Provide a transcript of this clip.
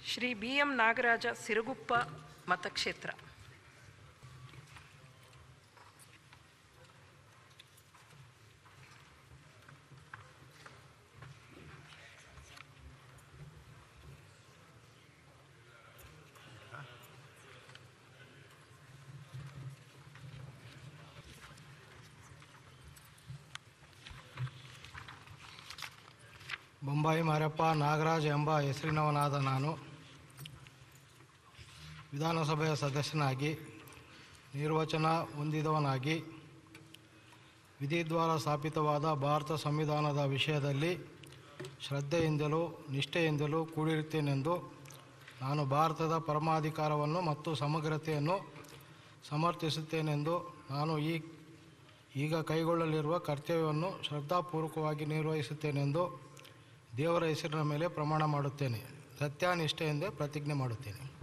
Shri B M Nagaraja Siruguppa ಮತಕ್ಷೇತ್ರ ಬೊಂಬಾಯಿ ಮಾರಪ್ಪ ನಾಗರಾಜ್ ಎಂಬ ಹೆಸರಿನವನಾದ ನಾನು ವಿಧಾನಸಭೆಯ ಸದಸ್ಯನಾಗಿ ನಿರ್ವಚನ ಹೊಂದಿದವನಾಗಿ ವಿಧಿದ್ವಾರ ಸ್ಥಾಪಿತವಾದ ಭಾರತ ಸಂವಿಧಾನದ ವಿಷಯದಲ್ಲಿ ಶ್ರದ್ಧೆಯಿಂದಲೂ ನಿಷ್ಠೆಯಿಂದಲೂ ಕೂಡಿರುತ್ತೇನೆಂದು ನಾನು ಭಾರತದ ಪರಮಾಧಿಕಾರವನ್ನು ಮತ್ತು ಸಮಗ್ರತೆಯನ್ನು ಸಮರ್ಥಿಸುತ್ತೇನೆಂದು ನಾನು ಈ ಈಗ ಕೈಗೊಳ್ಳಲಿರುವ ಕರ್ತವ್ಯವನ್ನು ಶ್ರದ್ಧಾಪೂರ್ವಕವಾಗಿ ನಿರ್ವಹಿಸುತ್ತೇನೆಂದು ದೇವರ ಹೆಸರಿನ ಮೇಲೆ ಪ್ರಮಾಣ ಮಾಡುತ್ತೇನೆ ಸತ್ಯನಿಷ್ಠೆಯಿಂದ ಪ್ರತಿಜ್ಞೆ ಮಾಡುತ್ತೇನೆ